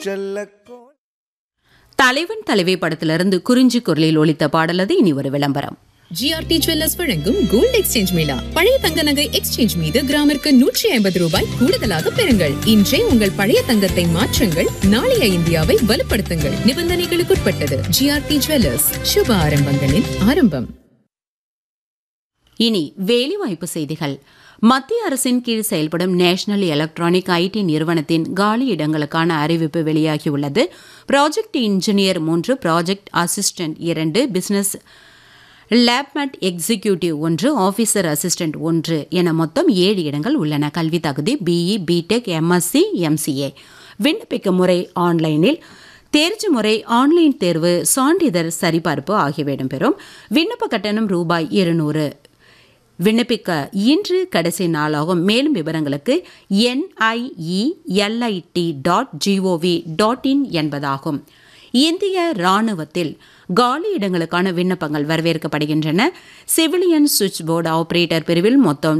செல்லக்கோ தலைவன் தலைவி படத்திலிருந்து குறிஞ்சி குரலில் ஒலித்த பாடலது இனி ஒரு விளம்பரம் ஜிஆர்டி ஜுவல்லர்ஸ் வழங்கும் கோல்ட் எக்ஸ்சேஞ்ச் மேளா பழைய தங்க நகை எக்ஸ்சேஞ்ச் மீது கிராமிற்கு நூற்றி ஐம்பது ரூபாய் கூடுதலாக பெறுங்கள் இன்றே உங்கள் பழைய தங்கத்தை மாற்றுங்கள் நாளைய இந்தியாவை வலுப்படுத்துங்கள் நிபந்தனைகளுக்குட்பட்டது ஜிஆர்டி ஜுவல்லர்ஸ் சுப ஆரம்பங்களின் ஆரம்பம் இனி வேலைவாய்ப்பு செய்திகள் மத்திய அரசின் கீழ் செயல்படும் நேஷனல் எலக்ட்ரானிக் ஐடி நிறுவனத்தின் காலி இடங்களுக்கான அறிவிப்பு வெளியாகியுள்ளது ப்ராஜெக்ட் இன்ஜினியர் மூன்று ப்ராஜெக்ட் அசிஸ்டன்ட் இரண்டு பிசினஸ் லேப்மேட் எக்ஸிக்யூட்டிவ் ஒன்று ஆஃபீஸர் அசிஸ்டன்ட் ஒன்று என மொத்தம் ஏழு இடங்கள் உள்ளன கல்வி தகுதி பிஇ பிடெக் எம்எஸ்சி எம்சிஏ விண்ணப்பிக்கும் முறை ஆன்லைனில் தேர்ச்சி முறை ஆன்லைன் தேர்வு சான்றிதழ் சரிபார்ப்பு ஆகியவை இடம்பெறும் விண்ணப்ப கட்டணம் ரூபாய் இருநூறு விண்ணப்பிக்க இன்று கடைசி நாளாகும் மேலும் விவரங்களுக்கு N I E L I T dot G O V dot in என்பதாகும் இந்திய ராணுவத்தில் காலி இடங்களுக்கான விண்ணப்பங்கள் வரவேற்கப்படுகின்றன சிவிலியன் சுவிட்ச் போர்டு ஆபரேட்டர் பிரிவில் மொத்தம்